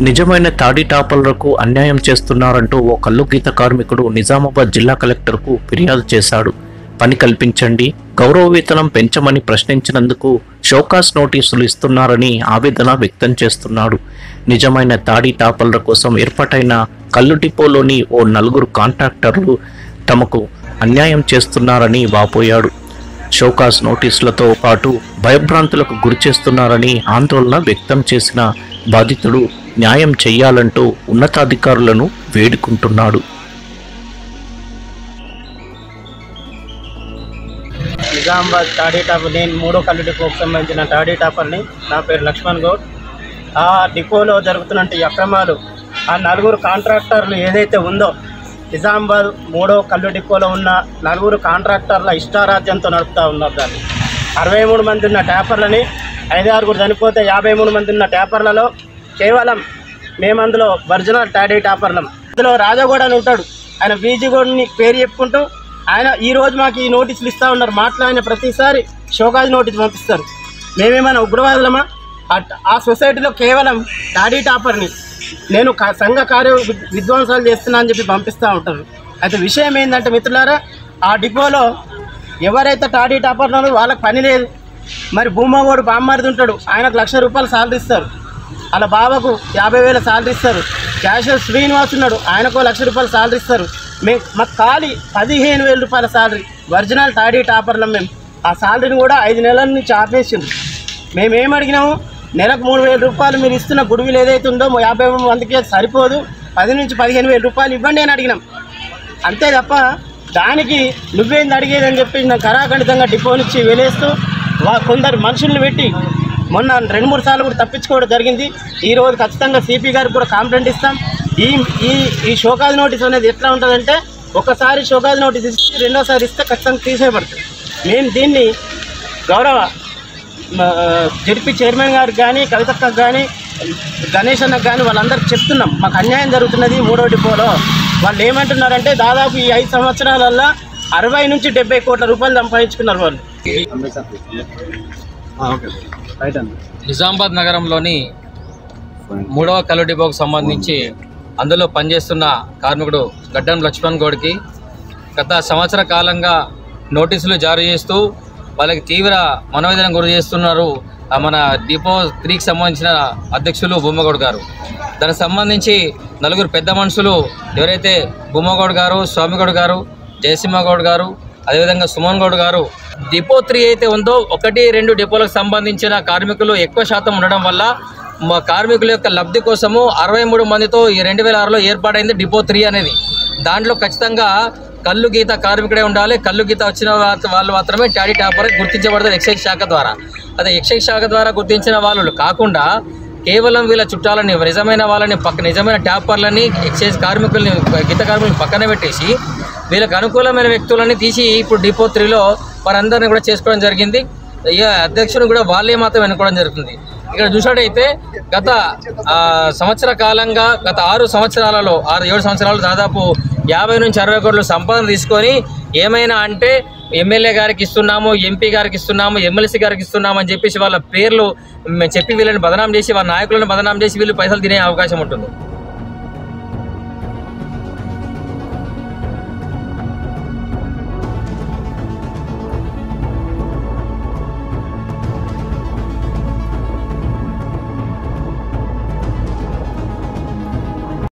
నిజమైన తాడి టాపర్లకు అన్యాయం చేస్తున్నారంటూ ఓ కల్లు గీత కార్మికుడు నిజామాబాద్ జిల్లా కలెక్టర్కు ఫిర్యాదు చేశాడు పని కల్పించండి గౌరవ వేతనం పెంచమని ప్రశ్నించినందుకు షోకాస్ నోటీసులు ఇస్తున్నారని ఆవేదన వ్యక్తం చేస్తున్నాడు నిజమైన తాడి టాపర్ల కోసం ఏర్పాటైన కల్లు డిపోలోని ఓ నలుగురు కాంట్రాక్టర్లు తమకు అన్యాయం చేస్తున్నారని వాపోయాడు షోకాస్ నోటీసులతో పాటు భయభ్రాంతులకు గురి చేస్తున్నారని ఆందోళన వ్యక్తం చేసిన బాధితుడు న్యాయం చెయ్యాలంటూ ఉన్నతాధికారులను వేడుకుంటున్నాడు నిజామాబాద్ టాడీ టాపర్ నేను మూడో కల్లు డిపోకి సంబంధించిన టాడీ టాపర్ని నా పేరు లక్ష్మణ్ గౌడ్ ఆ డిపోలో జరుగుతున్న ఈ అక్రమాలు ఆ నలుగురు కాంట్రాక్టర్లు ఏదైతే ఉందో నిజామాబాద్ మూడో కల్లు డిపోలో ఉన్న నలుగురు కాంట్రాక్టర్ల ఇష్టారాజ్యంతో నడుపుతూ ఉన్నారు దాన్ని అరవై మూడు మంది ఉన్న ట్యాపర్లని ఐదు ఆరుగురు చనిపోతే యాభై మూడు మంది ఉన్న ట్యాపర్లలో కేవలం మేమందులో ఒరిజినల్ టాడీ టాపర్లం అందులో రాజగౌడ అని ఉంటాడు ఆయన బీజీగౌడ్ని పేరు చెప్పుకుంటూ ఆయన ఈ రోజు మాకు ఈ నోటీసులు ఇస్తూ ఉన్నారు మాట్లాడిన ప్రతిసారి షోకాజ్ నోటీస్ పంపిస్తారు మేమేమైనా ఉగ్రవాదులమా అట్- ఆ సొసైటీలో కేవలం టాడీ టాపర్ని నేను క- సంఘ కార్య వి- విధ్వంసాలు చేస్తున్నా అని చెప్పి పంపిస్తూ ఉంటారు అయితే విషయం ఏంటంటే మిత్రులారా ఆ డిపోలో ఎవరైతే టాడీ టాపర్ ఉన్నారో వాళ్ళకి పని లేదు మరి భూమగోడు బామ్మరిది ఉంటాడు ఆయనకు లక్ష రూపాయలు సాలరీ ఇస్తారు అలా బావకు యాభై వేల సాలరీ ఇస్తారు క్యాషియర్ శ్రీనివాస్ ఉన్నాడు ఆయనకు లక్ష రూపాయలు సాలరీ ఇస్తారు మేము మాకు ఖాళీ పదిహేను వేల రూపాయల సాలరీ ఒరిజినల్ టాడీ టాపర్లం మేము ఆ సాలరీని కూడా ఐదు నెలల నుంచి ఆపేసింది మేము ఏం అడిగినాము నెలకు మూడు వేల రూపాయలు మీరు ఇస్తున్న గుడివిలు ఏదైతే ఉందో యాభై మందికి అది సరిపోదు పది నుంచి పదిహేను వేల రూపాయలు ఇవ్వండి అని అడిగినాం అంతే తప్ప దానికి నువ్వేంది అడిగేది అని చెప్పి నాకు కరాఖండితంగా డిపోనిచ్చి వెలేస్తూ వా కొందరు మనుషుల్ని పెట్టి మొన్న రెండు మూడు సార్లు కూడా తప్పించుకోవడం జరిగింది ఈ రోజు ఖచ్చితంగా సిపి గారికి కూడా కాంప్లైంట్ ఇస్తాం ఈ ఈ ఈ షోకాజ్ నోటీస్ అనేది ఎట్లా ఉంటుందంటే ఒకసారి షోకాజ్ నోటీస్ ఇస్తే రెండోసారి ఇస్తే ఖచ్చితంగా తీసేయబడుతుంది మేము దీన్ని గౌరవ జడ్పీ చైర్మన్ గారికి కానీ కవితక్కకు కానీ గణేష్ అన్నకు కానీ వాళ్ళందరికీ చెప్తున్నాం మాకు అన్యాయం జరుగుతున్నది మూడో డిపోలో వాళ్ళు ఏమంటున్నారంటే దాదాపు ఈ ఐదు సంవత్సరాలల్లో అరవై నుంచి డెబ్బై కోట్ల రూపాయలు సంపాదించుకున్నారు వాళ్ళు నిజామాబాద్ నగరంలోని మూడవ కలు డిపోకు సంబంధించి అందులో పనిచేస్తున్న కార్మికుడు గడ్డం లక్ష్మణ్ గౌడ్కి గత సంవత్సర కాలంగా నోటీసులు జారీ చేస్తూ వాళ్ళకి తీవ్ర మనోవేదన గురి చేస్తున్నారు ఆ మన డిపో త్రీకి సంబంధించిన అధ్యక్షులు బొమ్మగౌడ్ గారు దానికి సంబంధించి నలుగురు పెద్ద మనుషులు ఎవరైతే బొమ్మగౌడ్ గారు స్వామిగౌడ్ గారు జయసింహగౌడ్ గారు అదేవిధంగా సుమన్ గౌడ్ గారు డిపో త్రీ అయితే ఉందో ఒకటి రెండు డిపోలకు సంబంధించిన కార్మికులు ఎక్కువ శాతం ఉండడం వల్ల మా కార్మికుల యొక్క లబ్ధి కోసము అరవై మూడు మందితో ఈ రెండు వేల ఆరులో ఏర్పాటైంది డిపో త్రీ అనేది దాంట్లో ఖచ్చితంగా కల్లు గీత కార్మికుడే ఉండాలి కల్లు గీత వచ్చిన వా- వాళ్ళు మాత్రమే టాడీ టాపర్ గుర్తించబడతారు ఎక్సైజ్ శాఖ ద్వారా అదే ఎక్సైజ్ శాఖ ద్వారా గుర్తించిన వాళ్ళు కాకుండా కేవలం వీళ్ళ చుట్టాలని నిజమైన వాళ్ళని పక్క నిజమైన ట్యాపర్లని ఎక్సైజ్ కార్మికుల్ని గీత కార్మికుల్ని పక్కన పెట్టేసి వీళ్ళకి అనుకూలమైన వ్యక్తులని తీసి ఇప్పుడు డిపో త్రీలో వారందరిని కూడా చేసుకోవడం జరిగింది ఇక అధ్యక్షుడు కూడా వాళ్ళే మాత్రం ఎన్నుకోవడం జరుగుతుంది ఇక్కడ చూసినట్టయితే గత ఆ, సంవత్సర కాలంగా గత ఆరు సంవత్సరాలలో ఆరు ఏడు సంవత్సరాలు దాదాపు యాభై నుంచి అరవై కోట్లు సంపాదన తీసుకొని ఏమైనా అంటే ఎమ్మెల్యే గారికి ఇస్తున్నాము ఎంపీ గారికి ఇస్తున్నాము ఎమ్మెల్సీ గారికి ఇస్తున్నాము అని చెప్పేసి వాళ్ళ పేర్లు మ్, చెప్పి వీళ్ళని బదనాం చేసి వాళ్ళ నాయకులను బదనాం చేసి వీళ్ళు పైసలు తినే అవకాశం ఉంటుంది